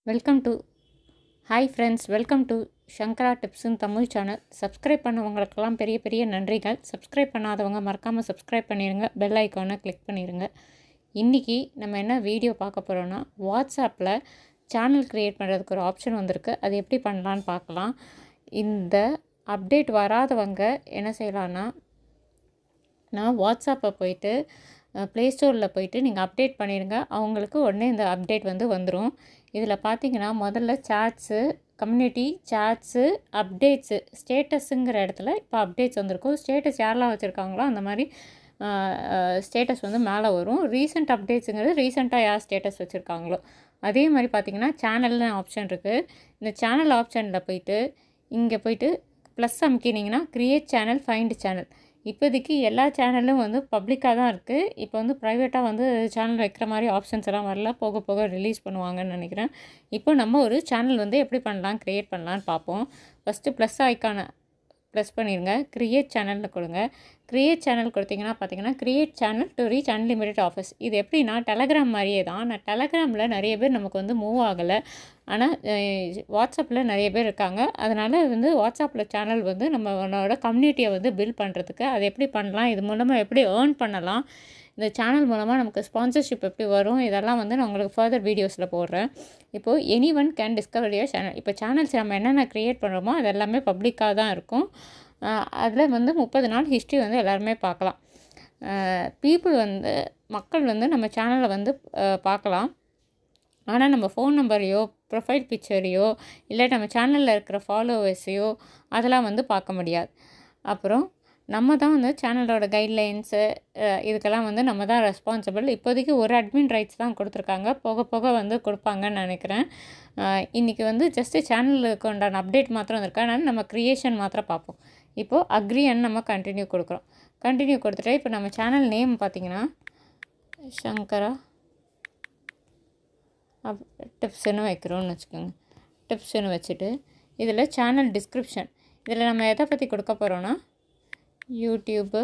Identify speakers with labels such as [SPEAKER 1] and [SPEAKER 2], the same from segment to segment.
[SPEAKER 1] welcome to hi friends welcome to Sankara டிப்ஸுன் Tamil channel subscribe பண்ணவங்களுக்கெல்லாம் பெரிய பெரிய நன்றிகள் சப்ஸ்கிரைப் பண்ணாதவங்க மறக்காமல் சப்ஸ்கிரைப் பண்ணிடுங்க பெல் ஐக்கானை கிளிக் பண்ணிடுங்க இன்றைக்கி நம்ம என்ன வீடியோ பார்க்க போகிறோன்னா வாட்ஸ்அப்பில் சேனல் க்ரியேட் பண்ணுறதுக்கு ஒரு ஆப்ஷன் வந்திருக்கு அது எப்படி பண்ணலான்னு பார்க்கலாம் இந்த அப்டேட் வராதவங்க என்ன செய்யலான்னா நான் வாட்ஸ்அப்பை போயிட்டு ப்ளே ஸ்டோரில் போயிட்டு நீங்கள் அப்டேட் பண்ணிடுங்க அவங்களுக்கு உடனே இந்த அப்டேட் வந்து வந்துடும் இதில் பார்த்தீங்கன்னா முதல்ல சாட்ஸு கம்யூனிட்டி சாட்ஸு அப்டேட்ஸு ஸ்டேட்டஸுங்கிற இடத்துல இப்போ அப்டேட்ஸ் வந்திருக்கும் ஸ்டேட்டஸ் யாரெல்லாம் வச்சுருக்காங்களோ அந்த மாதிரி ஸ்டேட்டஸ் வந்து மேலே வரும் ரீசெண்ட் அப்டேட்ஸுங்கிறது ரீசெண்டாக யார் ஸ்டேட்டஸ் வச்சுருக்காங்களோ அதே மாதிரி பார்த்தீங்கன்னா சேனல்னு ஆப்ஷன் இருக்குது இந்த சேனல் ஆப்ஷனில் போயிட்டு இங்கே போயிட்டு ப்ளஸ் அமுக்கினீங்கன்னா க்ரியேட் சேனல் ஃபைண்ட் சேனல் இப்போதைக்கு எல்லா சேனலும் வந்து பப்ளிக்காக தான் இருக்குது இப்போ வந்து ப்ரைவேட்டாக வந்து சேனல் வைக்கிற மாதிரி ஆப்ஷன்ஸ் எல்லாம் வரல போக போக ரிலீஸ் பண்ணுவாங்கன்னு நினைக்கிறேன் இப்போ நம்ம ஒரு சேனல் வந்து எப்படி பண்ணலாம் க்ரியேட் பண்ணலான்னு பார்ப்போம் ஃபஸ்ட்டு ப்ளஸ் ஐக்கானை ப்ரெஸ் பண்ணிடுங்க க்ரியேட் சேனல்னு கொடுங்க க்ரியேட் சேனல் கொடுத்தீங்கன்னா பார்த்தீங்கன்னா create channel to reach unlimited offers இது எப்படின்னா டெலகிராம் மாதிரியே தான் நான் டெலகிராமில் நிறைய பேர் நமக்கு வந்து மூவ் ஆகலை ஆனால் வாட்ஸ்அப்பில் நிறைய பேர் இருக்காங்க அதனால் வந்து வாட்ஸ்அப்பில் சேனல் வந்து நம்மளோட கம்யூனிட்டியை வந்து பில்ட் பண்ணுறதுக்கு அது எப்படி பண்ணலாம் இது மூலமாக எப்படி ஏர்ன் பண்ணலாம் இந்த சேனல் மூலமாக நமக்கு ஸ்பான்சர்ஷிப் எப்படி வரும் இதெல்லாம் வந்து நான் உங்களுக்கு ஃபர்தர் வீடியோஸில் போடுறேன் இப்போது anyone can discover your channel இப்போ சேனல்ஸ் நம்ம என்னென்ன க்ரியேட் பண்ணுறோமோ அது எல்லாமே பப்ளிக்காக தான் இருக்கும் அதில் வந்து முப்பது நாள் ஹிஸ்ட்ரி வந்து எல்லாருமே பார்க்கலாம் பீப்புள் வந்து மக்கள் வந்து நம்ம சேனலை வந்து பார்க்கலாம் ஆனால் நம்ம ஃபோன் நம்பரையோ ப்ரொஃபைல் பிக்சரையோ இல்லை நம்ம சேனலில் இருக்கிற ஃபாலோவர்ஸையோ அதெல்லாம் வந்து பார்க்க முடியாது அப்புறம் நம்ம தான் வந்து சேனலோட கைட்லைன்ஸு இதுக்கெல்லாம் வந்து நம்ம தான் ரெஸ்பான்சிபிள் இப்போதைக்கு ஒரு அட்மின் ரைட்ஸ் தான் கொடுத்துருக்காங்க போக போக வந்து கொடுப்பாங்கன்னு நினைக்கிறேன் இன்றைக்கி வந்து ஜஸ்ட்டு சேனலுக்கு உண்டான அப்டேட் மாத்திரம் வந்திருக்கு அதனால் நம்ம க்ரியேஷன் மாத்திரம் பார்ப்போம் இப்போது அக்ரின்னு நம்ம கண்டினியூ கொடுக்குறோம் கண்டினியூ கொடுத்துட்டு இப்போ நம்ம சேனல் நேம் பார்த்திங்கன்னா சங்கரா அப் டிப்ஸ்னு வைக்கிறோன்னு வச்சுக்கோங்க டிப்ஸ்னு வச்சுட்டு இதில் சேனல் டிஸ்கிரிப்ஷன் இதில் நம்ம எதை பற்றி கொடுக்க போகிறோன்னா யூடியூப்பு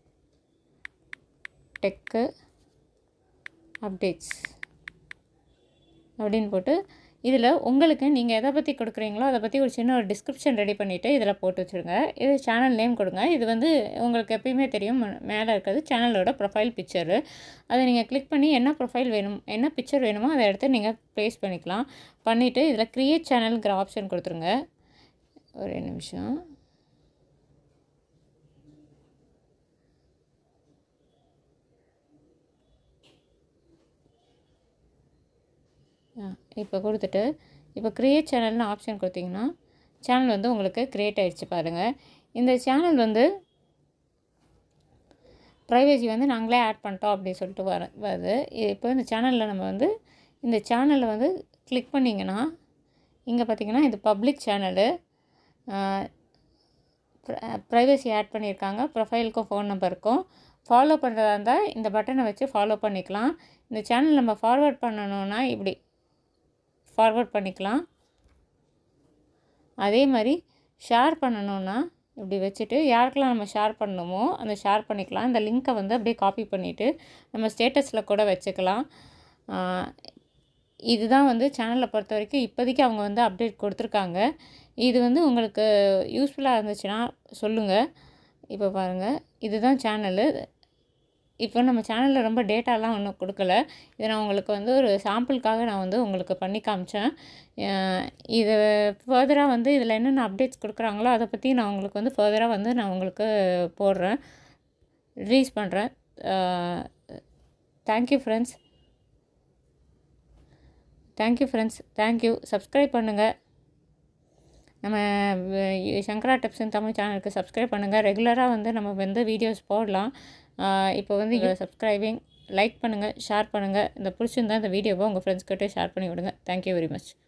[SPEAKER 1] டெக்கு அப்டேட்ஸ் அப்படின்னு போட்டு இதில் உங்களுக்கு நீங்கள் எதை பற்றி கொடுக்குறீங்களோ அதை பற்றி ஒரு சின்ன ஒரு டிஸ்கிரிப்ஷன் ரெடி பண்ணிவிட்டு இதில் போட்டு வச்சுருங்க இது சேனல் நேம் கொடுங்க இது வந்து உங்களுக்கு எப்பயுமே தெரியும் மேலே இருக்கிறது சேனலோட ப்ரொஃபைல் பிக்சரு அதை நீங்கள் கிளிக் பண்ணி என்ன ப்ரொஃபைல் வேணும் என்ன பிக்சர் வேணுமோ அதை எடுத்து நீங்கள் ப்ளேஸ் பண்ணிக்கலாம் பண்ணிவிட்டு இதில் க்ரியேட் சேனல்ங்கிற ஆப்ஷன் கொடுத்துருங்க ஒரு நிமிஷம் இப்போ கொடுத்துட்டு இப்போ க்ரியேட் சேனல்னு ஆப்ஷன் கொடுத்தீங்கன்னா சேனல் வந்து உங்களுக்கு க்ரியேட் ஆகிடுச்சு பாருங்கள் இந்த சேனல் வந்து ப்ரைவேசி வந்து நாங்களே ஆட் பண்ணிட்டோம் அப்படின்னு சொல்லிட்டு வர வருது இப்போ இந்த சேனலில் நம்ம வந்து இந்த சேனலில் வந்து கிளிக் பண்ணிங்கன்னா இங்கே பார்த்தீங்கன்னா இது பப்ளிக் சேனலு ப்ரைவேசி ஆட் பண்ணியிருக்காங்க ப்ரொஃபைலுக்கும் ஃபோன் நம்பருக்கும் ஃபாலோ பண்ணுறதா இருந்தால் இந்த பட்டனை வச்சு ஃபாலோ பண்ணிக்கலாம் இந்த சேனல் நம்ம ஃபார்வேர்ட் பண்ணணுன்னா இப்படி ஃபார்வர்ட் பண்ணிக்கலாம் அதே மாதிரி ஷேர் பண்ணணுன்னா இப்படி வச்சுட்டு யாருக்கெல்லாம் நம்ம ஷேர் பண்ணணுமோ அந்த ஷேர் பண்ணிக்கலாம் இந்த லிங்க்கை வந்து அப்படியே காப்பி பண்ணிவிட்டு நம்ம ஸ்டேட்டஸில் கூட வச்சுக்கலாம் இதுதான் வந்து சேனலை பொறுத்த வரைக்கும் இப்போதைக்கு அவங்க வந்து அப்டேட் கொடுத்துருக்காங்க இது வந்து உங்களுக்கு யூஸ்ஃபுல்லாக இருந்துச்சுன்னா சொல்லுங்கள் இப்போ பாருங்கள் இதுதான் சேனலு இப்போ நம்ம சேனலில் ரொம்ப டேட்டாலாம் ஒன்றும் கொடுக்கல இதை நான் உங்களுக்கு வந்து ஒரு சாம்பிளுக்காக நான் வந்து உங்களுக்கு பண்ணி காமிச்சேன் இது ஃபர்தராக வந்து இதில் என்னென்ன அப்டேட்ஸ் கொடுக்குறாங்களோ அதை பற்றி நான் உங்களுக்கு வந்து ஃபர்தராக வந்து நான் உங்களுக்கு போடுறேன் ரிலீஸ் பண்ணுறேன் thank you friends thank you friends thank you subscribe பண்ணுங்கள் நம்ம சங்கரா டிப்ஸன் தமிழ் சேனலுக்கு சப்ஸ்கிரைப் பண்ணுங்கள் ரெகுலராக வந்து நம்ம வந்து வீடியோஸ் போடலாம் இப்போ வந்து சப்ஸ்கிரைபிங் லைக் பண்ணுங்கள் ஷேர் பண்ணுங்கள் இந்த பிடிச்சிருந்தா இந்த வீடியோவை உங்கள் ஃப்ரெண்ட்ஸ்கிட்ட ஷேர் பண்ணி விடுங்க தேங்க்யூ வெரி மச்